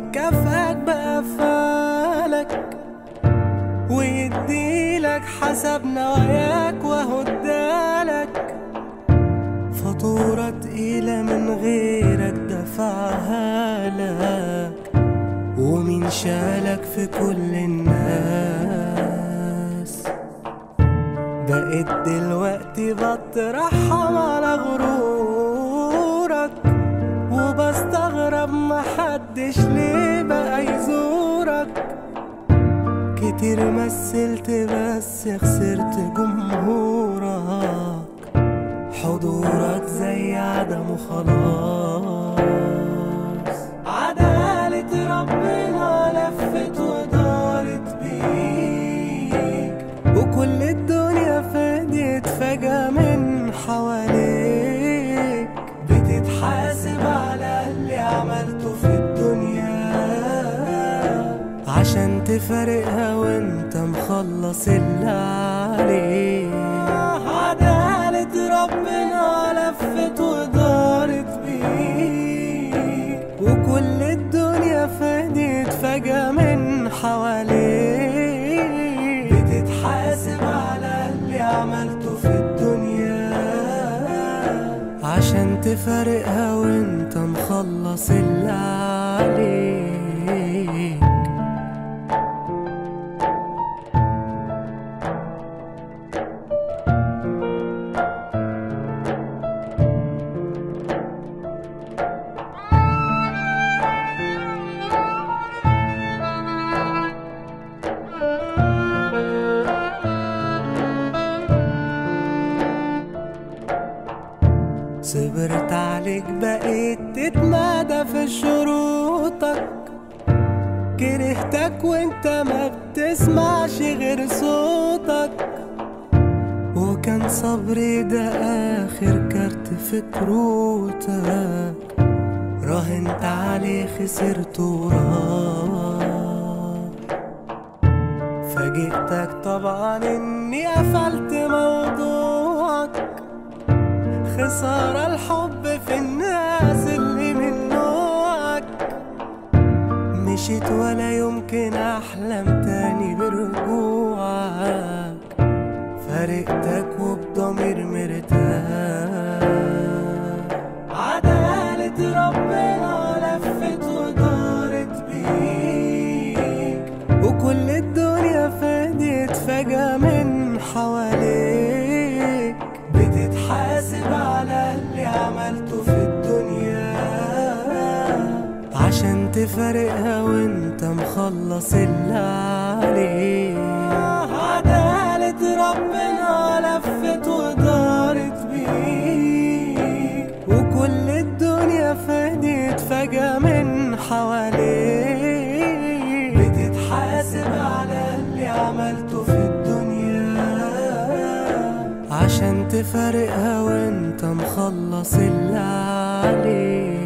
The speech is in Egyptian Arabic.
كفاك بقفالك ويديلك حسب نواياك وهو ادالك فاتورة تقيلة من غيرك دفعها لك ومين شالك في كل الناس بقيت دلوقتي بترحم على غرورك وبستغرب محدش ليه بقى يزورك كتير مثلت بس خسرت جمهورك حضورك زي عدمه خلاص عدالة ربنا لفت ودارت بيك وكل الدنيا فديت فجأة من حواليك بتتحاسب على اللي عملته في الدنيا عشان تفارقها وانت مخلص اللي عليك عدالة ربنا لفت ودارت بيك وكل الدنيا فديت فجأة من حواليك بتتحاسب على اللي عملته في الدنيا عشان تفارقها وانت مخلص اللي عليك صبرت عليك بقيت تتمادى في شروطك كرهتك وانت ما بتسمعش غير صوتك وكان صبري ده اخر كارت في كروتك راهنت عليه خسرت وراك فاجئتك طبعا اني قفلت موضوعك خسارة الحب في الناس اللي من نوعك مشيت ولا يمكن أحلم تاني برجوعك فارقتك وبضمير مرتاح عدالة ربنا لفت ودارت بيك وكل الدنيا فديت فجأة من حواليك بتتحاسب على اللي عملته في الدنيا عشان تفارقها وانت مخلص اللي عليك عدالة ربنا لفت ودارت بيك وكل الدنيا فديت فجأة من حواليك بتتحاسب على اللي عملته في الدنيا عشان تفارقها وانت مخلص اللي عليك